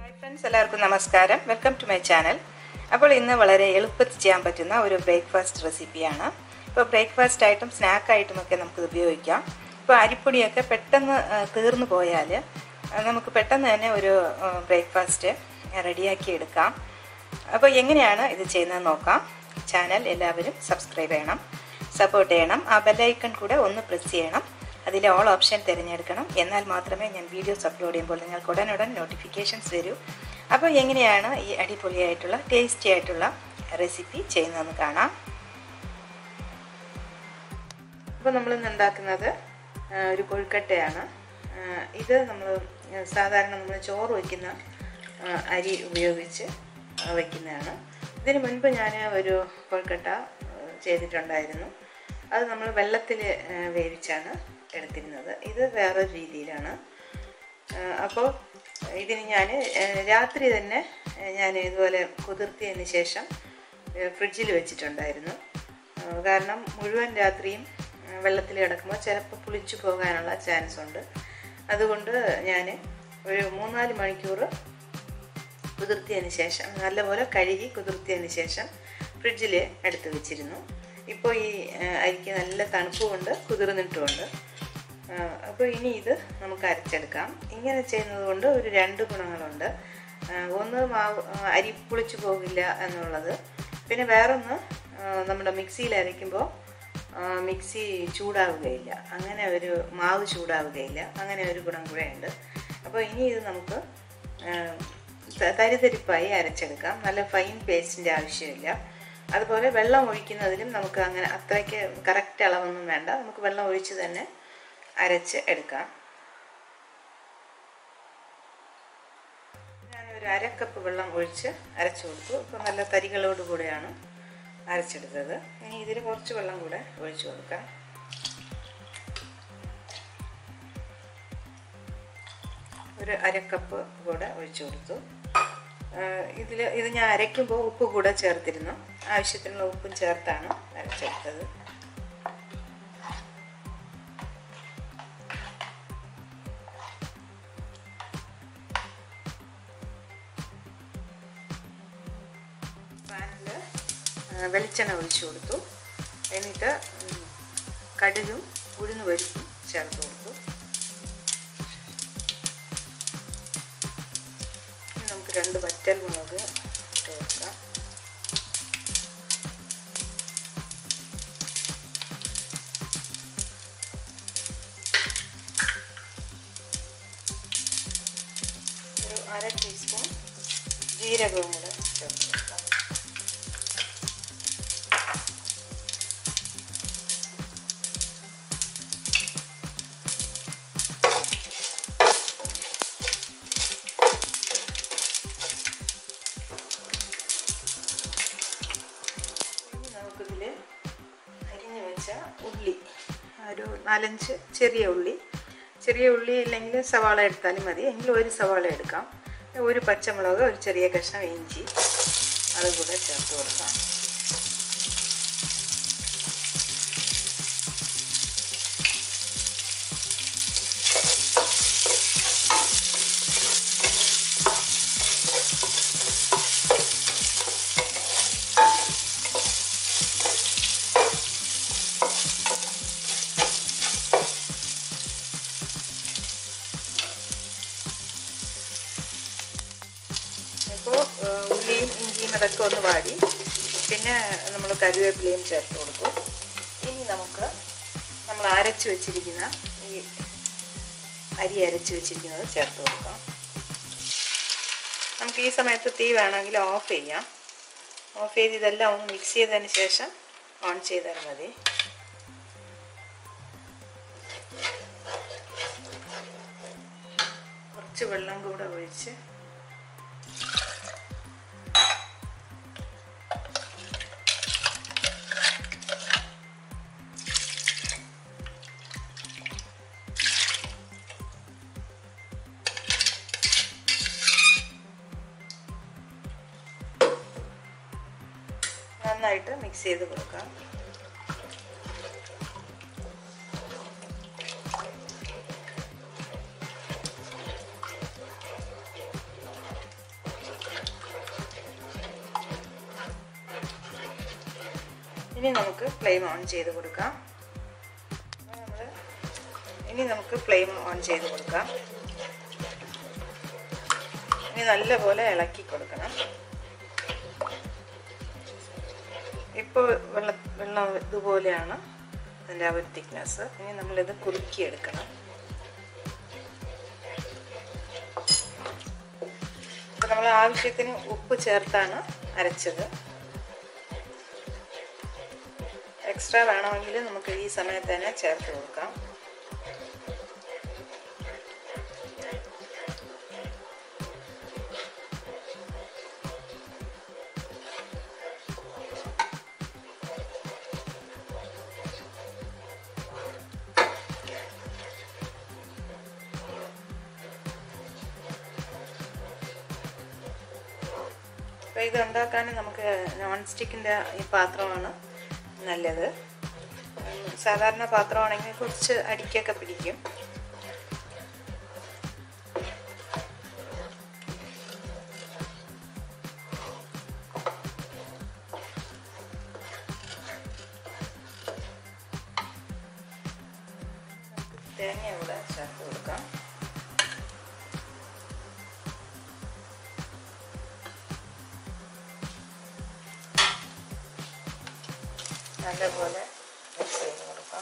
hi friends എല്ലാവർക്കും നമസ്കാരം welcome to my channel അപ്പോൾ ഇന്ന് വളരെ എളുപ്പത്തിൽ ചെയ്യാൻ പറ്റുന്ന ഒരു ബ്രേക്ക്ഫാസ്റ്റ് റെസിപ്പിയാണ് ഇപ്പോൾ ബ്രേക്ക്ഫാസ്റ്റ് ആയിട്ടും സ്നാക്കായിട്ടും ഒക്കെ നമുക്കിത് ഉപയോഗിക്കാം ഇപ്പോൾ അരിപ്പൊടിയൊക്കെ പെട്ടെന്ന് ആ, തീർന്നു പോയാൽ ആ, നമുക്ക് പെട്ടെന്ന് തന്നെ ഒരു ബ്രേക്ക്ഫാസ്റ്റ് റെഡിയാക്കി എടുക്കാം അപ്പോൾ എങ്ങനെയാണ് ഇത് ചെയ്യുന്നത് നോക്കാം ചാനൽ എല്ലാവരും സബ്സ്ക്രൈബ് ചെയ്യണം സപ്പോർട്ട് ചെയ്യണം ആ ബെല്ലൈക്കൺ കൂടെ ഒന്ന് പ്രസ് ചെയ്യണം അതിലെ ഓൾ ഓപ്ഷൻ തിരഞ്ഞെടുക്കണം എന്നാൽ മാത്രമേ ഞാൻ വീഡിയോസ് അപ്ലോഡ് ചെയ്യുമ്പോൾ നിങ്ങൾക്ക് ഉടനുടൻ നോട്ടിഫിക്കേഷൻസ് വരൂ അപ്പോൾ എങ്ങനെയാണ് ഈ അടിപൊളിയായിട്ടുള്ള ടേസ്റ്റി ആയിട്ടുള്ള റെസിപ്പി ചെയ്യുന്നതെന്ന് കാണാം അപ്പോൾ നമ്മളിന്ന് ഉണ്ടാക്കുന്നത് ആ, ഒരു കൊഴുക്കട്ടയാണ് ആ, ഇത് നമ്മൾ സാധാരണ നമ്മൾ ചോറ് വയ്ക്കുന്ന ആ, അരി ഉപയോഗിച്ച് ആ, വയ്ക്കുന്നതാണ് ഇതിന് മുൻപ് ഞാൻ ഒരു കൊഴുക്കട്ട ആ, ചെയ്തിട്ടുണ്ടായിരുന്നു അത് നമ്മൾ വെള്ളത്തിൽ വേവിച്ചാണ് എടുത്തിരുന്നത് ഇത് വേറൊരു രീതിയിലാണ് അപ്പോൾ ഇതിന് ഞാൻ രാത്രി തന്നെ ഞാൻ ഇതുപോലെ കുതിർത്തിയതിന് ശേഷം ഫ്രിഡ്ജിൽ വെച്ചിട്ടുണ്ടായിരുന്നു ആ, കാരണം മുഴുവൻ രാത്രിയും ആ, വെള്ളത്തിൽ കിടക്കുമ്പോൾ ചിലപ്പോൾ പുളിച്ചു പോകാനുള്ള ചാൻസ് ഉണ്ട് അതുകൊണ്ട് ഞാൻ ഒരു മൂന്നാല് മണിക്കൂർ കുതിർത്തിയതിന് ശേഷം നല്ലപോലെ കഴുകി കുതിർത്തിയതിന് ശേഷം ഫ്രിഡ്ജിൽ എടുത്ത് വെച്ചിരുന്നു ഇപ്പോൾ ഈ ആ, അരിക്ക് നല്ല തണുപ്പുമുണ്ട് കുതിർന്നിട്ടുമുണ്ട് അപ്പോൾ ഇനി ഇത് നമുക്ക് അരച്ചെടുക്കാം ഇങ്ങനെ ചെയ്യുന്നത് കൊണ്ട് ഒരു രണ്ട് ഗുണങ്ങളുണ്ട് ആ, ഒന്ന് മാവ് ആ, അരി പുളിച്ചു പോകില്ല എന്നുള്ളത് പിന്നെ വേറൊന്ന് ആ, നമ്മുടെ മിക്സിയിൽ അരയ്ക്കുമ്പോൾ ആ, മിക്സി ചൂടാവുകയില്ല അങ്ങനെ ഒരു മാവ് ചൂടാവുകയില്ല അങ്ങനെ ഒരു ഗുണം കൂടെ ഉണ്ട് അപ്പോൾ ഇനി ഇത് നമുക്ക് ആ, ത- തരിതരിപ്പായി അരച്ചെടുക്കാം നല്ല ഫൈൻ പേസ്റ്റിൻ്റെ ആവശ്യമില്ല അതുപോലെ വെള്ളം ഒഴിക്കുന്നതിലും നമുക്ക് അങ്ങനെ അത്രയ്ക്ക് കറക്റ്റ് അളവൊന്നും വേണ്ട നമുക്ക് വെള്ളം ഒഴിച്ച് തന്നെ അരച്ച് എടുക്കാം ഞാനൊരു അര കപ്പ് വെള്ളം ഒഴിച്ച് അരച്ചു കൊടുത്തു ഇപ്പോൾ നല്ല തരികളോട് കൂടെയാണ് അരച്ചെടുത്തത് ഇനി ഇതിൽ കുറച്ച് വെള്ളം കൂടെ ഒഴിച്ചു കൊടുക്കാം ഒരു അര കപ്പ് കൂടെ ഒഴിച്ചു കൊടുത്തു ഇതിൽ ഇത് ഞാൻ അരയ്ക്കുമ്പോൾ ഉപ്പ് കൂടെ ചേർത്തിരുന്നു ആവശ്യത്തിനുള്ള ഉപ്പും ചേർത്താണ് അരച്ചെടുത്തത് പാനിൽ വെളിച്ചെണ്ണ ഒഴിച്ചു കൊടുത്തു എന്നിട്ട് ഉം, കടുകും ഉഴുന്ന് പരിപ്പും ചേർത്ത് കൊടുത്തു ഇനി നമുക്ക് രണ്ട് വറ്റൽ മുളക് ഇട്ട് കൊടുക്കാം ഒരു അര ടീസ്പൂൺ ജീരകവും കൂടെ ചേർത്ത് കൊടുക്കാം ഇനി നമുക്കിതിൽ അരിഞ്ഞു വെച്ച ഉള്ളി ഒരു നാലഞ്ച് ചെറിയ ഉള്ളി ചെറിയ ഉള്ളി ഇല്ലെങ്കിൽ സവാള എടുത്താലും മതി എങ്കിൽ ഒരു സവാള എടുക്കാം ഒരു പച്ചമുളക് ഒരു ചെറിയ കഷ്ണം ഇഞ്ചി അത് കൂടെ ചേർത്ത് കൊടുക്കാം അപ്പോൾ ഉള്ളിയും ഇഞ്ചിയും അതൊക്കെ ഒന്ന് വാടി പിന്നെ നമ്മൾ കറിവേപ്പിലയും ചേർത്ത് കൊടുക്കും ഇനി നമുക്ക് നമ്മൾ അരച്ച് വെച്ചിരിക്കുന്ന ഈ അരി അരച്ച് വെച്ചിരിക്കുന്നത് ചേർത്ത് കൊടുക്കാം നമുക്ക് ഈ സമയത്ത് തീ വേണമെങ്കിൽ ഓഫ് ചെയ്യാം ഓഫ് ചെയ്ത് ഇതെല്ലാം ഒന്ന് മിക്സ് ചെയ്തതിന് ശേഷം ഓൺ ചെയ്താൽ മതി കുറച്ച് വെള്ളം കൂടെ ഒഴിച്ച് നന്നായിട്ട് മിക്സ് ചെയ്ത് കൊടുക്കാം ഇനി നമുക്ക് ഫ്ലെയിം ഓൺ ചെയ്ത് കൊടുക്കാം നമ്മൾ ഇനി നമുക്ക് ഫ്ലെയിം ഓൺ ചെയ്ത് കൊടുക്കാം ഇനി നല്ലപോലെ ഇളക്കി കൊടുക്കണം ഇപ്പോൾ വെള്ള വെള്ളം ഇതുപോലെയാണ് അതിൻ്റെ ആ ഒരു തിക്നെസ് ഇനി നമ്മളിത് കുറുക്കിയെടുക്കണം അപ്പോൾ നമ്മൾ ആവശ്യത്തിന് ഉപ്പ് ചേർത്താണ് അരച്ചത് എക്സ്ട്രാ വേണമെങ്കിൽ നമുക്ക് ഈ സമയത്ത് തന്നെ ചേർത്ത് കൊടുക്കാം അപ്പോൾ ഇത് ഉണ്ടാക്കാൻ നമുക്ക് നോൺ സ്റ്റിക്കിൻ്റെ ഈ പാത്രമാണ് നല്ലത് സാധാരണ പാത്രമാണെങ്കിൽ കുറച്ച് അടിക്കൊക്കെ പിടിക്കും തേങ്ങ ഇവിടെ ചേർത്ത് കൊടുക്കാം നല്ലപോലെ മിക്സ് ചെയ്ത് കൊടുക്കാം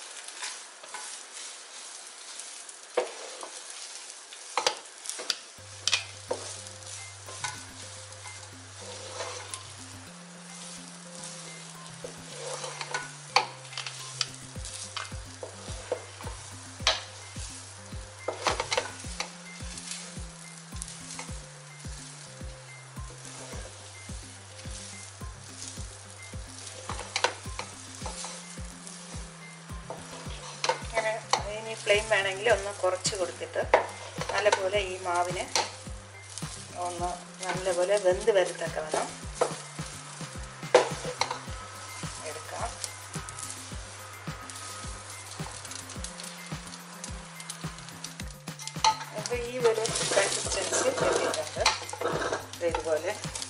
ഇങ്ങനെ ഇനി ഫ്ലെയിം വേണമെങ്കിൽ ഒന്ന് കുറച്ച് കൊടുത്തിട്ട് നല്ലപോലെ ഈ മാവിന് ഒന്ന് നല്ലപോലെ വെന്ത് വരത്തക്ക വേണം എടുക്കാം അപ്പോൾ ഈ ഒരു കൺസിസ്റ്റൻസി കിട്ടിയിട്ടുണ്ട് ദേ ഇതുപോലെ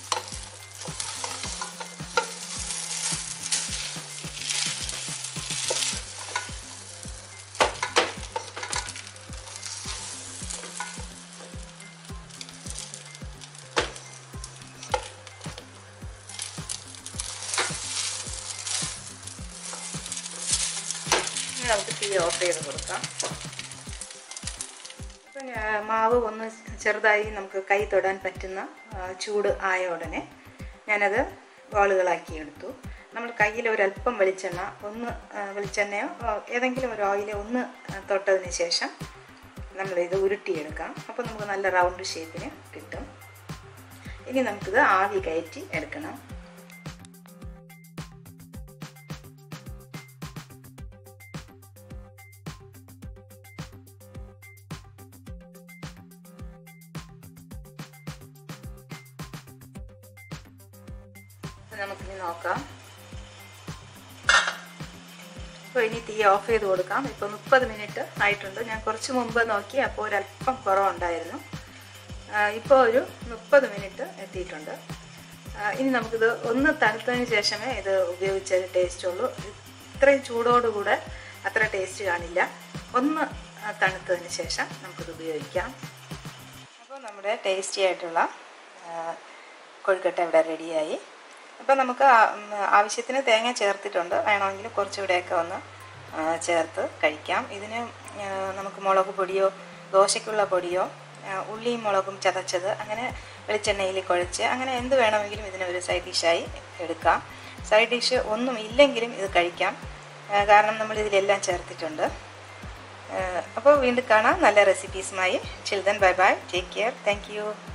ഇനി നമുക്ക് തീ ഓഫ് ചെയ്ത് കൊടുക്കാം ഇപ്പം മാവ് ഒന്ന് ചെറുതായി നമുക്ക് കൈ തൊടാൻ പറ്റുന്ന ആ, ചൂട് ആയ ഉടനെ ഞാനത് ബോളുകളാക്കി എടുത്തു നമ്മൾ കയ്യിൽ ഒരല്പം വെളിച്ചെണ്ണ ഒന്ന് ആ, വെളിച്ചെണ്ണയോ ആ, ഏതെങ്കിലും ഒരു ഓയിൽ ഒന്ന് ആ, തൊട്ടതിന് ശേഷം നമ്മളിത് ഉരുട്ടിയെടുക്കാം അപ്പോൾ നമുക്ക് നല്ല റൗണ്ട് ഷേപ്പിന് കിട്ടും ഇനി നമുക്കിത് ആവി കയറ്റി എടുക്കണം അപ്പോൾ നമുക്കിനി നോക്കാം അപ്പോൾ ഇനി തീ ഓഫ് ചെയ്ത് കൊടുക്കാം ഇപ്പോൾ മുപ്പത് മിനിറ്റ് ആയിട്ടുണ്ട് ഞാൻ കുറച്ച് മുമ്പ് നോക്കി അപ്പോൾ ഒരല്പം കുറവുണ്ടായിരുന്നു ഇപ്പോൾ ഒരു മുപ്പത് മിനിറ്റ് എത്തിയിട്ടുണ്ട് ആ, ഇനി നമുക്കിത് ഒന്ന് തണുത്തതിന് ശേഷമേ ഇത് ഉപയോഗിച്ച ടേസ്റ്റ് ഉള്ളൂ ഇത്രയും ചൂടോടുകൂടെ അത്ര ടേസ്റ്റ് കാണില്ല ഒന്ന് ആ, തണുത്തതിന് ശേഷം നമുക്കിത് ഉപയോഗിക്കാം അപ്പോൾ നമ്മുടെ ടേസ്റ്റി ആയിട്ടുള്ള ആ, കൊഴുക്കട്ട ഇവിടെ റെഡിയായി അപ്പോൾ നമുക്ക് ആ- ഉം, ആവശ്യത്തിന് തേങ്ങ ചേർത്തിട്ടുണ്ട് വേണമെങ്കിൽ കുറച്ചുകൂടെയൊക്കെ ഒന്ന് ആ, ചേർത്ത് കഴിക്കാം ഇതിന് ആ, നമുക്ക് മുളക് പൊടിയോ ദോശയ്ക്കുള്ള പൊടിയോ ആ, ഉള്ളിയും മുളകും ചതച്ചത് അങ്ങനെ വെളിച്ചെണ്ണയിൽ കുഴച്ച് അങ്ങനെ എന്ത് വേണമെങ്കിലും ഇതിന് ഒരു സൈഡ് ഡിഷായി എടുക്കാം സൈഡ് ഡിഷ് ഒന്നും ഇല്ലെങ്കിലും ഇത് കഴിക്കാം ആ, കാരണം നമ്മൾ ഇതിലെല്ലാം ചേർത്തിട്ടുണ്ട് അപ്പോൾ വീണ്ടും കാണാം നല്ല റെസിപ്പീസുമായി children bye bye take care thank U